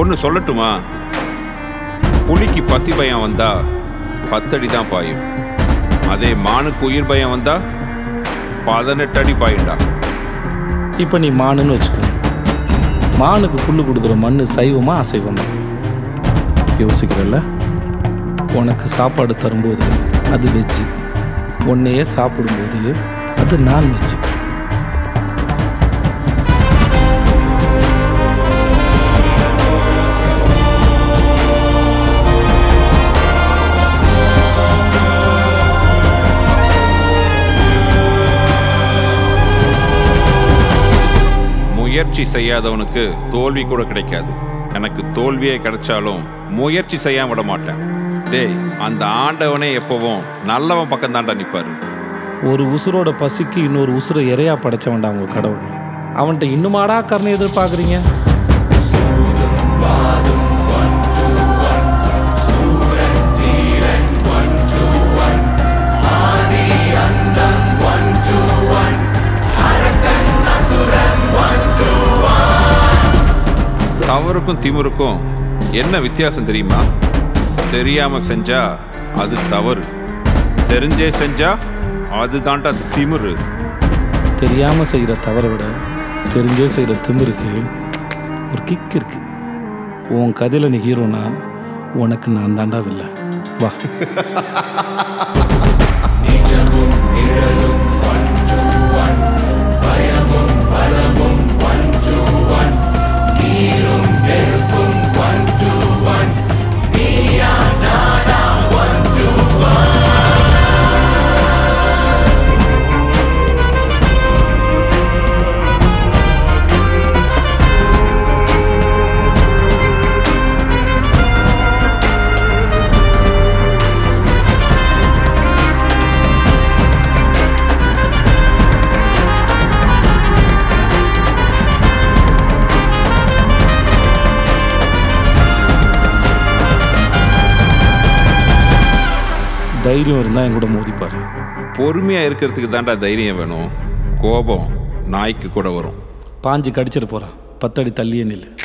ஒன்று சொல்லட்டுமா புலிக்கு பசி பயம் வந்தா பத்தடி தான் பாயும் அதே மானுக்கு உயிர் பயம் வந்தா பதினெட்டு அடி பாயுண்டா இப்போ நீ மானுன்னு வச்சுக்கோ மானுக்கு புல்லு கொடுக்குற மண் சைவமா அசைவமா யோசிக்கிறல்ல உனக்கு சாப்பாடு தரும்போது அது வெஜ்ஜு உன்னையே சாப்பிடும்போது அது நான் வெஜ்ஜு முயற்சி செய்யாதவனுக்கு தோல்வி கூட கிடைக்காது எனக்கு தோல்வியே கிடைச்சாலும் முயற்சி செய்யாம விட மாட்டேன் டேய் அந்த ஆண்டவனே எப்பவும் நல்லவன் பக்கம் தாண்டா நிப்பாரு ஒரு உசுரோட பசிக்கு இன்னொரு உசுரை இறையா படைச்சவன்டா உங்க கடவுள் அவன்கிட்ட இன்னுமாடா கருணை எதிர்பார்க்குறீங்க தவறுக்கும் திமிருக்கும் என்ன வித்தியாசம் தெரியுமா தெரியாம செஞ்சா அது தவறு தெரிஞ்சே செஞ்சா அது தாண்டா திமிரு தெரியாமல் செய்கிற தவறை விட தெரிஞ்சே செய்கிற திமிருக்கு ஒரு கிக் இருக்கு உன் கதையில் நீ ஹீரோனா உனக்கு நான் தாண்டா இல்லை வா தைரியம் இருந்தால் என் கூட மோதிப்பாரு பொறுமையா இருக்கிறதுக்கு தாண்டா தைரியம் வேணும் கோபம் நாய்க்கு கூட வரும் பாஞ்சு கடிச்சிட்டு போகிறான் பத்தடி தள்ளியே நில்லு